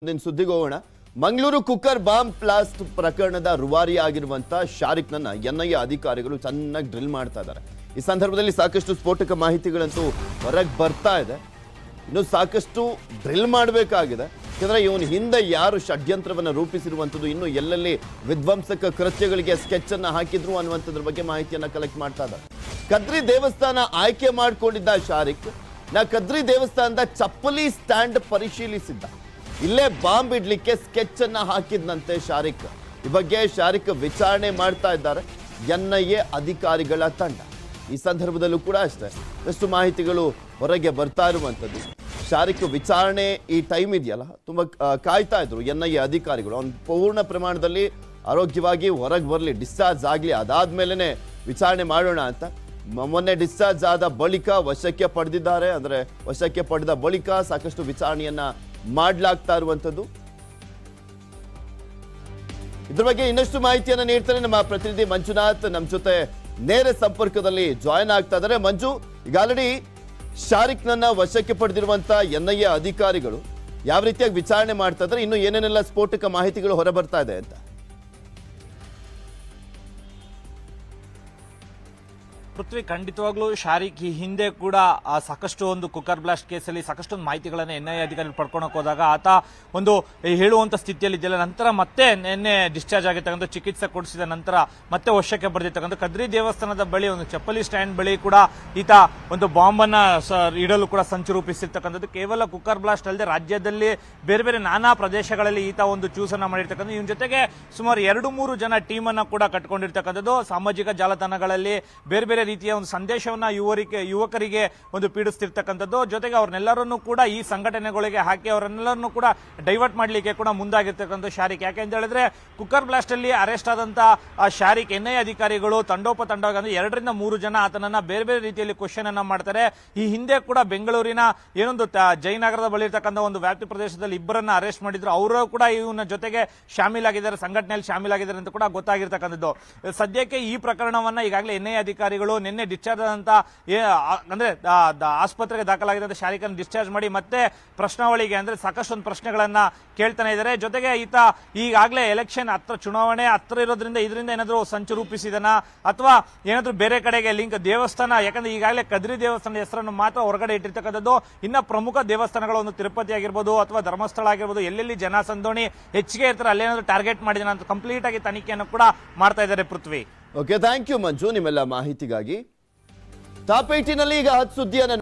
ಮುಂದಿನ ಸುದ್ದಿಗೆ ಹೋಗೋಣ ಮಂಗಳೂರು ಕುಕ್ಕರ್ ಬಾಂಬ್ ಬ್ಲಾಸ್ಟ್ ಪ್ರಕರಣದ ರೂವಾರಿ ಆಗಿರುವಂತ ಶಾರಿಕ್ನನ್ನ ಎನ್ಐಎ ಅಧಿಕಾರಿಗಳು ಚೆನ್ನಾಗಿ ಡ್ರಿಲ್ ಮಾಡ್ತಾ ಇದ್ದಾರೆ ಈ ಸಂದರ್ಭದಲ್ಲಿ ಸಾಕಷ್ಟು ಸ್ಫೋಟಕ ಮಾಹಿತಿಗಳಂತೂ ಹೊರಗೆ ಬರ್ತಾ ಇದೆ ಇನ್ನು ಸಾಕಷ್ಟು ಡ್ರಿಲ್ ಮಾಡಬೇಕಾಗಿದೆ ಯಾಕಂದ್ರೆ ಇವನು ಹಿಂದೆ ಯಾರು ಷಡ್ಯಂತ್ರವನ್ನು ರೂಪಿಸಿರುವಂಥದ್ದು ಇನ್ನು ಎಲ್ಲೆಲ್ಲಿ ವಿಧ್ವಂಸಕ ಕೃತ್ಯಗಳಿಗೆ ಸ್ಕೆಚ್ ಅನ್ನ ಹಾಕಿದ್ರು ಅನ್ನುವಂಥದ್ರ ಬಗ್ಗೆ ಮಾಹಿತಿಯನ್ನ ಕಲೆಕ್ಟ್ ಮಾಡ್ತಾ ಇದ್ದಾರೆ ಕದ್ರಿ ದೇವಸ್ಥಾನ ಆಯ್ಕೆ ಮಾಡಿಕೊಂಡಿದ್ದ ಶಾರಿಕ್ ನಾ ಕದ್ರಿ ದೇವಸ್ಥಾನದ ಚಪ್ಪಲಿ ಸ್ಟ್ಯಾಂಡ್ ಪರಿಶೀಲಿಸಿದ್ದ ಇಲ್ಲೇ ಬಾಂಬ್ ಇಡ್ಲಿಕ್ಕೆ ಸ್ಕೆಚ್ ಅನ್ನ ಹಾಕಿದ್ನಂತೆ ಶಾರಿಕ್ ಈ ಬಗ್ಗೆ ಶಾರಿಕ್ ವಿಚಾರಣೆ ಮಾಡ್ತಾ ಇದ್ದಾರೆ ಎನ್ಐಎ ಅಧಿಕಾರಿಗಳ ತಂಡ ಈ ಸಂದರ್ಭದಲ್ಲೂ ಕೂಡ ಅಷ್ಟೇ ಎಷ್ಟು ಮಾಹಿತಿಗಳು ಹೊರಗೆ ಬರ್ತಾ ಇರುವಂಥದ್ದು ಶಾರಿಕ್ ವಿಚಾರಣೆ ಈ ಟೈಮ್ ಇದೆಯಲ್ಲ ತುಂಬ ಆ, ಕಾಯ್ತಾ ಇದ್ರು ಎನ್ ಐ ಎ ಅಧಿಕಾರಿಗಳು ಅವ್ನು ಪೂರ್ಣ ಪ್ರಮಾಣದಲ್ಲಿ ಆರೋಗ್ಯವಾಗಿ ಹೊರಗೆ ಬರಲಿ ಡಿಸ್ಚಾರ್ಜ್ ಆಗಲಿ ಅದಾದ್ಮೇಲೆ ವಿಚಾರಣೆ ಮಾಡೋಣ ಅಂತ ಮ- ಮೊನ್ನೆ ಡಿಸ್ಚಾರ್ಜ್ ಆದ ಬಳಿಕ ವಶಕ್ಕೆ ಪಡೆದಿದ್ದಾರೆ ಅಂದರೆ ವಶಕ್ಕೆ ಪಡೆದ ಬಳಿಕ ಸಾಕಷ್ಟು ವಿಚಾರಣೆಯನ್ನ ಮಾಡಲಾಗ್ತಾ ಇರುವಂಥದ್ದು ಇದ್ರ ಬಗ್ಗೆ ಇನ್ನಷ್ಟು ಮಾಹಿತಿಯನ್ನ ನೀಡ್ತಾರೆ ನಮ್ಮ ಪ್ರತಿನಿಧಿ ಮಂಜುನಾಥ್ ನಮ್ಮ ಜೊತೆ ನೇರ ಸಂಪರ್ಕದಲ್ಲಿ ಜಾಯ್ನ್ ಆಗ್ತಾ ಇದ್ದಾರೆ ಮಂಜು ಈಗ ಆಲ್ರೆಡಿ ಶಾರಿಕ್ ನನ್ನ ವಶಕ್ಕೆ ಪಡೆದಿರುವಂತ ಎನ್ಐಎ ಅಧಿಕಾರಿಗಳು ಯಾವ ರೀತಿಯಾಗಿ ವಿಚಾರಣೆ ಮಾಡ್ತಾ ಇದ್ದಾರೆ ಇನ್ನು ಏನೇನೆಲ್ಲ ಸ್ಫೋಟಕ ಮಾಹಿತಿಗಳು ಹೊರಬರ್ತಾ ಇದೆ ಅಂತ ಪೃಥ್ವಿ ಖಂಡಿತವಾಗ್ಲೂ ಶಾರಿಕ್ ಈ ಹಿಂದೆ ಕೂಡ ಆ ಸಾಕಷ್ಟು ಒಂದು ಕುಕ್ಕರ್ ಬ್ಲಾಸ್ಟ್ ಕೇಸಲ್ಲಿ ಸಾಕಷ್ಟು ಒಂದು ಮಾಹಿತಿಗಳನ್ನು ಎನ್ ಐ ಅಧಿಕಾರಿಗಳು ಪಡ್ಕೊಳಕ್ ಹೋದಾಗ ಆತ ಒಂದು ಹೇಳುವಂತ ಸ್ಥಿತಿಯಲ್ಲಿ ಇದೆಯಲ್ಲ ನಂತರ ಮತ್ತೆ ನಿನ್ನೆ ಡಿಸ್ಚಾರ್ಜ್ ಆಗಿರ್ತಕ್ಕಂಥ ಚಿಕಿತ್ಸೆ ಕೊಡಿಸಿದ ನಂತರ ಮತ್ತೆ ವಶಕ್ಕೆ ಬರೆದಿರ್ತಕ್ಕಂಥ ಕದ್ರಿ ದೇವಸ್ಥಾನದ ಬಳಿ ಒಂದು ಚಪ್ಪಲಿ ಸ್ಟ್ಯಾಂಡ್ ಬಳಿ ಕೂಡ ಈತ ಒಂದು ಬಾಂಬ್ ಅನ್ನ ಸ- ಇಡಲು ಕೂಡ ಸಂಚು ರೂಪಿಸಿರ್ತಕ್ಕಂಥದ್ದು ಕೇವಲ ಕುಕ್ಕರ್ ಬ್ಲಾಸ್ಟ್ ಅಲ್ಲದೆ ರಾಜ್ಯದಲ್ಲಿ ಬೇರೆ ಬೇರೆ ನಾನಾ ಪ್ರದೇಶಗಳಲ್ಲಿ ಈತ ಒಂದು ಚೂಸನ್ನ ಮಾಡಿರ್ತಕ್ಕಂಥ ಇವನ ಜೊತೆಗೆ ಸುಮಾರು ಎರಡು ಮೂರು ಜನ ಟೀಮ್ ಅನ್ನ ಕೂಡ ಕಟ್ಕೊಂಡಿರ್ತಕ್ಕಂಥದ್ದು ಸಾಮಾಜಿಕ ಜಾಲತಾಣಗಳಲ್ಲಿ ಬೇರೆ ಬೇರೆ ರೀತಿಯ ಒಂದು ಸಂದೇಶವನ್ನ ಯುವರಿಗೆ ಯುವಕರಿಗೆ ಒಂದು ಪೀಡಿಸ್ತಿರ್ತಕ್ಕಂಥದ್ದು ಜೊತೆಗೆ ಅವ್ರನ್ನೆಲ್ಲರನ್ನೂ ಕೂಡ ಈ ಸಂಘಟನೆಗಳಿಗೆ ಹಾಕಿ ಅವರನ್ನೆಲ್ಲರನ್ನೂ ಕೂಡ ಡೈವರ್ಟ್ ಮಾಡ್ಲಿಕ್ಕೆ ಕೂಡ ಮುಂದಾಗಿರ್ತಕ್ಕಂಥ ಶಾರಿಕ್ ಯಾಕೆ ಅಂತ ಹೇಳಿದ್ರೆ ಕುಕ್ಕರ್ ಬ್ಲಾಸ್ಟ್ ಅಲ್ಲಿ ಅರೆಸ್ಟ್ ಆದಂತ ಆ ಶಾರಿಕ್ ಎನ್ ಐ ಅಧಿಕಾರಿಗಳು ತಂಡೋಪತಂಡವಾಗಿ ಅಂದ್ರೆ ಎರಡರಿಂದ ಮೂರು ಜನ ಆತನನ್ನ ಬೇರೆ ಬೇರೆ ರೀತಿಯಲ್ಲಿ ಕ್ವಶನ್ ಅನ್ನ ಮಾಡ್ತಾರೆ ಈ ಹಿಂದೆ ಕೂಡ ಬೆಂಗಳೂರಿನ ಏನೊಂದು ತ- ಜಯನಗರದ ಬಳಿ ಇರ್ತಕ್ಕಂಥ ಒಂದು ವ್ಯಾಪ್ತಿ ಪ್ರದೇಶದಲ್ಲಿ ಇಬ್ಬರನ್ನ ಅರೆಸ್ಟ್ ಮಾಡಿದ್ರು ಅವರು ಕೂಡ ಇವನ ಜೊತೆಗೆ ಶಾಮೀಲಾಗಿದ್ದಾರೆ ಸಂಘಟನೆಯಲ್ಲಿ ಶಾಮೀಲಾಗಿದ್ದಾರೆ ಅಂತ ಕೂಡ ಗೊತ್ತಾಗಿರ್ತಕ್ಕಂಥದ್ದು ಸದ್ಯಕ್ಕೆ ಈ ಪ್ರಕರಣವನ್ನ ಈಗಾಗಲೇ ಎನ್ ಐ ಅಧಿಕಾರಿಗಳು ನಿನ್ನೆ ಡಿಸ್ಚಾರ್ಜ್ ಆದಂತ ಏ- ಆ- ಅಂದ್ರೆ ಆ- ದ- ಆಸ್ಪತ್ರೆಗೆ ದಾಖಲಾಗಿದ್ದಂತ ಶಾರಿಕನ್ನು ಡಿಸ್ಚಾರ್ಜ್ ಮಾಡಿ ಮತ್ತೆ ಪ್ರಶ್ನಾವಳಿಗೆ ಅಂದ್ರೆ ಸಾಕಷ್ಟು ಒಂದು ಪ್ರಶ್ನೆಗಳನ್ನ ಕೇಳ್ತಾನೆ ಇದ್ದಾರೆ ಜೊತೆಗೆ ಈತ ಈಗಾಗಲೇ ಎಲೆಕ್ಷನ್ ಹತ್ರ ಚುನಾವಣೆ ಹತ್ರ ಇರೋದ್ರಿಂದ ಇದರಿಂದ ಏನಾದ್ರು ಸಂಚು ರೂಪಿಸಿದನ ಅಥವಾ ಏನಾದ್ರು ಬೇರೆ ಕಡೆಗೆ ಲಿಂಕ್ ದೇವಸ್ಥಾನ ಯಾಕಂದ್ರೆ ಈಗಾಗಲೇ ಕದ್ರಿ ದೇವಸ್ಥಾನದ ಹೆಸರನ್ನು ಮಾತ್ರ ಹೊರಗಡೆ ಇಟ್ಟಿರ್ತಕ್ಕಂಥದ್ದು ಇನ್ನ ಪ್ರಮುಖ ದೇವಸ್ಥಾನಗಳು ಒಂದು ತಿರುಪತಿ ಆಗಿರ್ಬೋದು ಅಥವಾ ಧರ್ಮಸ್ಥಳ ಆಗಿರ್ಬೋದು ಎಲ್ಲೆಲ್ಲಿ ಜನ ಸಂದೋಣಿ ಹೆಚ್ಚಿಗೆ ಇರ್ತಾರೆ ಅಲ್ಲೇನಾದ್ರು ಟಾರ್ಗೆಟ್ ಮಾಡಿದನ ಅಂತ ಕಂಪ್ಲೀಟ್ ಆಗಿ ತನಿಖೆಯನ್ನು ಕೂಡ ಮಾಡ್ತಾ ಇದ್ದಾರೆ Prithvi okay thank you Manju ನಿಮ್ಮೆಲ್ಲ ಮಾಹಿತಿಗಾಗಿ ಟಾಪ್ ಏಟಿನಲ್ಲಿ ಈಗ ಹತ್ತು ಸುದ್ದಿಯನ್ನ